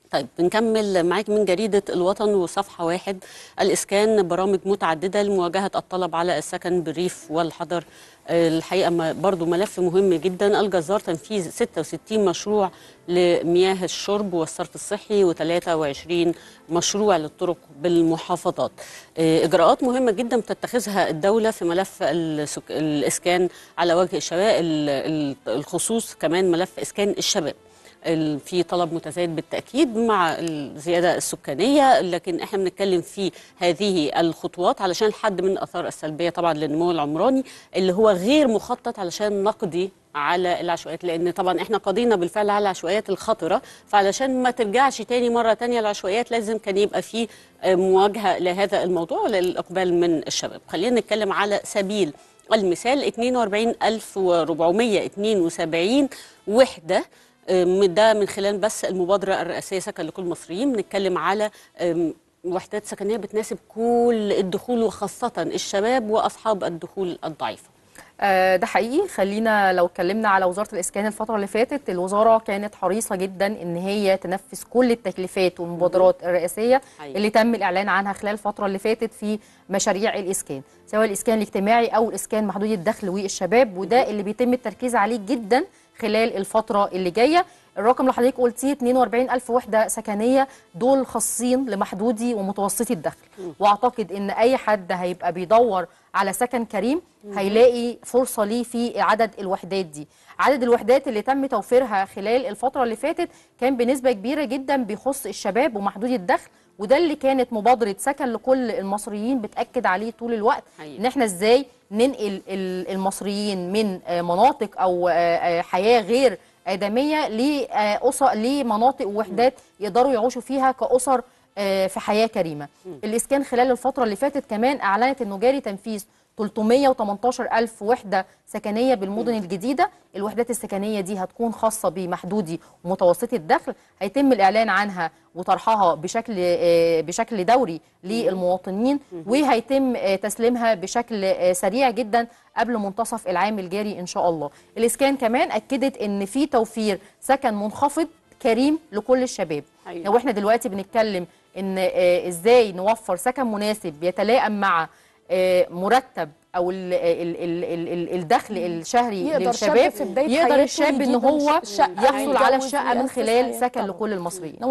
طيب بنكمل معاك من جريدة الوطن وصفحة واحد الإسكان برامج متعددة لمواجهة الطلب على السكن بالريف والحضر الحقيقة ما- برضو ملف مهم جدا الجزار تنفيذ 66 مشروع لمياه الشرب والصرف الصحي و23 مشروع للطرق بالمحافظات آه، إجراءات مهمة جدا بتتخذها الدولة في ملف السك... الإسكان على وجه الشباب ال- ال- الخصوص كمان ملف إسكان الشباب ال- في طلب متزايد بالتأكيد مع الزيادة السكانية لكن احنا بنتكلم في هذه الخطوات علشان الحد من الآثار السلبية طبعا للنمو العمراني اللي هو غير مخطط علشان نقضي على العشوائيات لان طبعا احنا قضينا بالفعل على العشوائيات الخطره فعلشان ما ترجعش تاني مره تانية العشوائيات لازم كان يبقى في آه، مواجهه لهذا الموضوع وللاقبال من الشباب خلينا نتكلم على سبيل المثال 42472 وحده آم، ده من خلال بس المبادرة الرئاسية سكن لكل المصريين بنتكلم على آم، وحدات سكنية بتناسب كل الدخول وخاصة الشباب وأصحاب الدخول الضعيفة آه، ده حقيقي خلينا لو اتكلمنا على وزاره الاسكان الفتره اللي فاتت الوزاره كانت حريصه جدا ان هي تنفذ كل التكليفات والمبادرات الرئاسيه حقيقي. اللي تم الاعلان عنها خلال الفتره اللي فاتت في مشاريع الاسكان سواء الاسكان الاجتماعي او الاسكان محدود الدخل والشباب وده اللي بيتم التركيز عليه جدا خلال الفتره اللي جايه الرقم اللي حضرتك قلتيه 42000 وحده سكنيه دول خاصين لمحدودي ومتوسطي الدخل واعتقد ان اي حد هيبقى بيدور على سكن كريم هيلاقي فرصه ليه في عدد الوحدات دي عدد الوحدات اللي تم توفيرها خلال الفتره اللي فاتت كان بنسبه كبيره جدا بيخص الشباب ومحدودي الدخل وده اللي كانت مبادره سكن لكل المصريين بتاكد عليه طول الوقت حقيقي. ان احنا ازاي ننقل ال- المصريين من آه، مناطق او آه، آه، حياه غير ادميه لاسر لمناطق ووحدات يقدروا يعيشوا فيها كاسر آه، في حياه كريمه. الاسكان خلال الفتره اللي فاتت كمان اعلنت انه جاري تنفيذ 318 ألف وحدة سكنية بالمدن الجديدة الوحدات السكنية دي هتكون خاصة بمحدودي ومتوسطي الدخل هيتم الإعلان عنها وطرحها بشكل آه، بشكل دوري للمواطنين وهيتم آه، تسليمها بشكل آه، سريع جدا قبل منتصف العام الجاري إن شاء الله الإسكان كمان أكدت إن في توفير سكن منخفض كريم لكل الشباب حقيقي. لو احنا دلوقتي بنتكلم ان آه، ازاي نوفر سكن مناسب يتلائم مع آه، مرتب او ال ال ال ال ال الدخل الشهري يقدر شاب للشباب في بداية يقدر حياته الشاب ان يجيب هو الشقة، يحصل على يتجوز الشقه من ويأسس خلال حياته سكن طبعاً. لكل المصريين